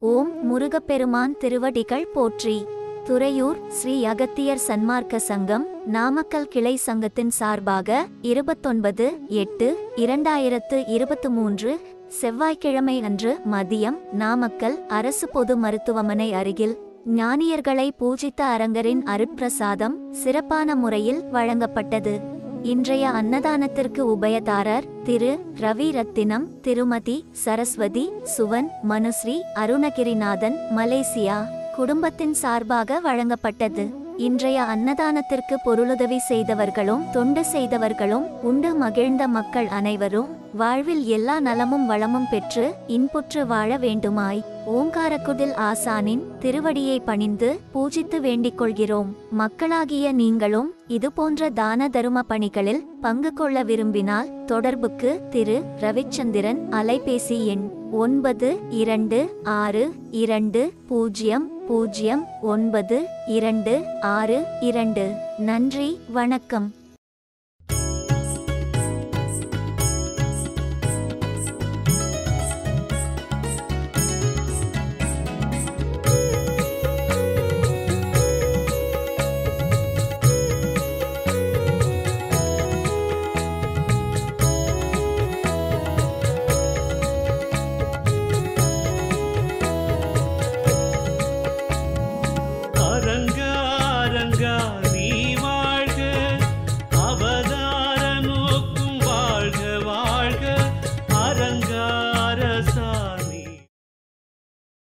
ஓம் முருகப்பெருமான் திருவடிகள் போற்றி துறையூர் ஸ்ரீ அகத்தியர் சன்மார்க்க சங்கம் நாமக்கல் கிளை சங்கத்தின் சார்பாக இருபத்தொன்பது எட்டு இரண்டாயிரத்து இருபத்து மூன்று செவ்வாய்க்கிழமை அன்று மதியம் நாமக்கல் அரசு பொது மருத்துவமனை அருகில் ஞானியர்களை பூஜித்த அரங்கரின் அருட்பிரசாதம் சிறப்பான முறையில் வழங்கப்பட்டது இன்றைய அன்னதானத்திற்கு உபயதாரர் திரு ரவி ரத்தினம் திருமதி சரஸ்வதி சுவன் மனுஸ்ரீ அருணகிரிநாதன் மலேசியா குடும்பத்தின் சார்பாக வழங்கப்பட்டது இன்றைய அன்னதானத்திற்கு பொருளுதவி செய்தவர்களும் தொண்டு செய்தவர்களும் உண்டு மகிழ்ந்த மக்கள் அனைவரும் வாழ்வில் எல்லா நலமும் வளமும் பெற்று இன்புற்று வாழ வேண்டுமாய் ஓங்காரக்குடில் ஆசானின் திருவடியை பணிந்து பூஜித்து வேண்டிக் கொள்கிறோம் மக்களாகிய நீங்களும் இதுபோன்ற தான தரும பணிகளில் பங்கு கொள்ள விரும்பினால் தொடர்புக்கு திரு ரவிச்சந்திரன் அலைபேசி எண் ஒன்பது இரண்டு ஆறு இரண்டு பூஜ்ஜியம் பூஜ்ஜியம் ஒன்பது இரண்டு ஆறு இரண்டு நன்றி வணக்கம்